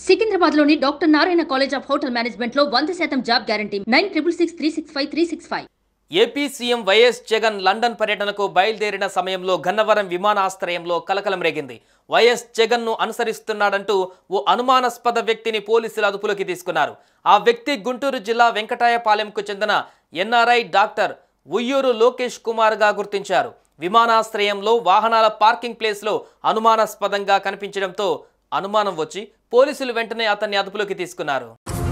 సికింద్రాబాద్ లోని doctor Narayana college of hotel management లో వంద శాతం job guarantee nine triple six three six five three six five AP CM YS Jagan London పర్యటనకు బయలుదేరిన సమయంలో గన్నవరం విమానాశ్రయంలో కలకలం రేగింది వైఎస్ జగన్ను అనుసరిస్తున్నాడంటూ ఓ అనుమానాస్పద వ్యక్తిని పోలీసులు అదుపులోకి తీసుకున్నారు ఆ వ్యక్తి గుంటూరు జిల్లా వెంకటాయపాలెంకు చెందిన ఎన్ఆర్ఐ డాక్టర్ ఉయ్యూరు లోకేష్ కుమార్గా గుర్తించారు విమానాశ్రయంలో వాహనాల పార్కింగ్ ప్లేస్లో అనుమానాస్పదంగా కనిపించడంతో అనుమానం వచ్చి పోలీసులు వెంటనే అతన్ని అదుపులోకి తీసుకున్నారు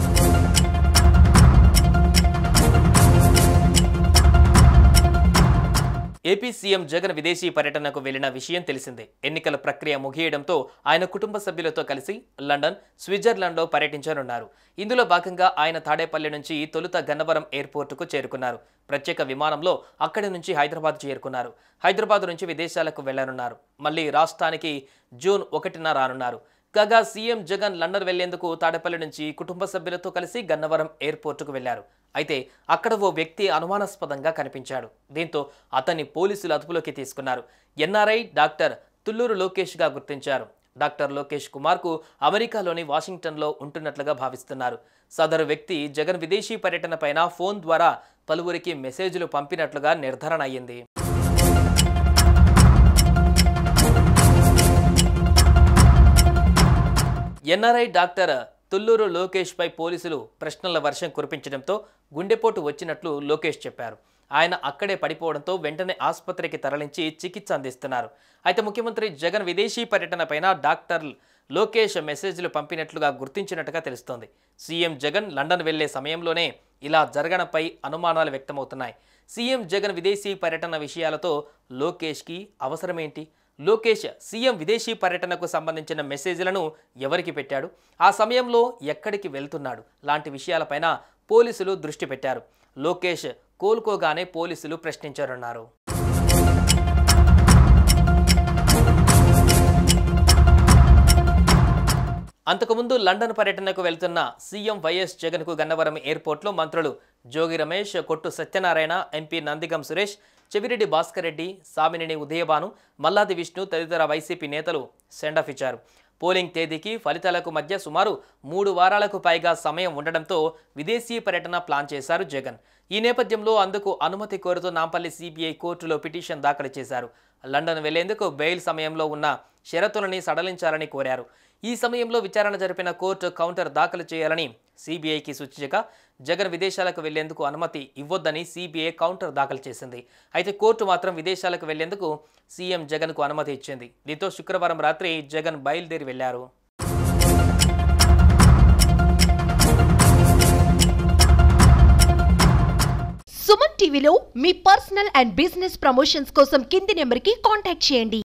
ఏపీ సీఎం జగన్ విదేశీ పర్యటనకు వెళ్లిన విషయం తెలిసిందే ఎన్నికల ప్రక్రియ ముగియడంతో ఆయన కుటుంబ సభ్యులతో కలిసి లండన్ స్విట్జర్లాండ్లో పర్యటించనున్నారు ఇందులో భాగంగా ఆయన తాడేపల్లి నుంచి తొలుత గన్నవరం ఎయిర్పోర్టుకు చేరుకున్నారు ప్రత్యేక విమానంలో అక్కడి నుంచి హైదరాబాద్ చేరుకున్నారు హైదరాబాద్ నుంచి విదేశాలకు వెళ్లనున్నారు మళ్ళీ రాష్ట్రానికి జూన్ ఒకటిన రానున్నారు కాగా సీఎం జగన్ లండన్ వెళ్లేందుకు తాడేపల్లి నుంచి కుటుంబ సభ్యులతో కలిసి గన్నవరం ఎయిర్పోర్టుకు వెళ్లారు అయితే అక్కడ ఓ వ్యక్తి అనుమానాస్పదంగా కనిపించాడు దీంతో అతన్ని పోలీసులు అదుపులోకి తీసుకున్నారు ఎన్ఆర్ఐ డాక్టర్ తుల్లూరు లోకేష్గా గుర్తించారు డాక్టర్ లోకేష్ కుమార్కు అమెరికాలోని వాషింగ్టన్లో ఉంటున్నట్లుగా భావిస్తున్నారు సదరు వ్యక్తి జగన్ విదేశీ పర్యటన పైన ఫోన్ ద్వారా పలువురికి మెసేజ్లు పంపినట్లుగా నిర్ధారణ అయ్యింది ఎన్ఆర్ఐ డాక్టర్ తుల్లూరు లోకేష్పై పోలీసులు ప్రశ్నల వర్షం కురిపించడంతో గుండెపోటు వచ్చినట్లు లోకేష్ చెప్పారు ఆయన అక్కడే పడిపోవడంతో వెంటనే ఆసుపత్రికి తరలించి చికిత్స అందిస్తున్నారు అయితే ముఖ్యమంత్రి జగన్ విదేశీ పర్యటనపైన డాక్టర్ లోకేష్ మెసేజ్లు పంపినట్లుగా గుర్తించినట్టుగా తెలుస్తోంది సీఎం జగన్ లండన్ వెళ్లే సమయంలోనే ఇలా జరగడంపై అనుమానాలు వ్యక్తమవుతున్నాయి సీఎం జగన్ విదేశీ పర్యటన విషయాలతో లోకేష్కి అవసరమేంటి లోకేష్ సీఎం విదేశీ పర్యటనకు సంబంధించిన మెసేజ్లను ఎవరికి పెట్టాడు ఆ సమయంలో ఎక్కడికి వెళ్తున్నాడు లాంటి విషయాలపైన పోలీసులు దృష్టి పెట్టారు లోకేష్ కోలుకోగానే పోలీసులు ప్రశ్నించారన్నారు అంతకుముందు లండన్ పర్యటనకు వెళ్తున్న సీఎం వైఎస్ జగన్కు గన్నవరం ఎయిర్పోర్ట్లో మంత్రులు జోగి రమేష్ కొట్టు సత్యనారాయణ ఎంపీ నందిగం సురేష్ చెవిరెడ్డి భాస్కర్ రెడ్డి సామినేని ఉదయభాను మల్లాది విష్ణు తదితర వైసీపీ నేతలు సెండఫ్ ఇచ్చారు పోలింగ్ తేదీకి ఫలితాలకు మధ్య సుమారు మూడు వారాలకు పైగా సమయం ఉండడంతో విదేశీ పర్యటన ప్లాన్ చేశారు జగన్ ఈ నేపథ్యంలో అందుకు అనుమతి కోరుతూ నాంపల్లి సిబిఐ కోర్టులో పిటిషన్ దాఖలు చేశారు లండన్ వెళ్లేందుకు బెయిల్ సమయంలో ఉన్న షరతులని సడలించాలని కోరారు ఈ సమయంలో విచారణ జరిపిన కోర్టు కౌంటర్ దాఖలు చేయాలని సిబిఐకి సూచించగా జగన్ విదేశాలకు వెళ్లేందుకు అనుమతి ఇవ్వొద్దని సిబిఐ కౌంటర్ దాఖలు చేసింది అయితే కోర్టు మాత్రం విదేశాలకు వెళ్లేందుకు సీఎం జగన్కు అనుమతి ఇచ్చింది దీంతో శుక్రవారం రాత్రి జగన్ బయలుదేరి వెళ్లారు సుమన్ టీవీలో మీ పర్సనల్ అండ్ బిజినెస్ ప్రమోషన్స్ కోసం కింది నెంబర్కి కాంటాక్ట్ చేయండి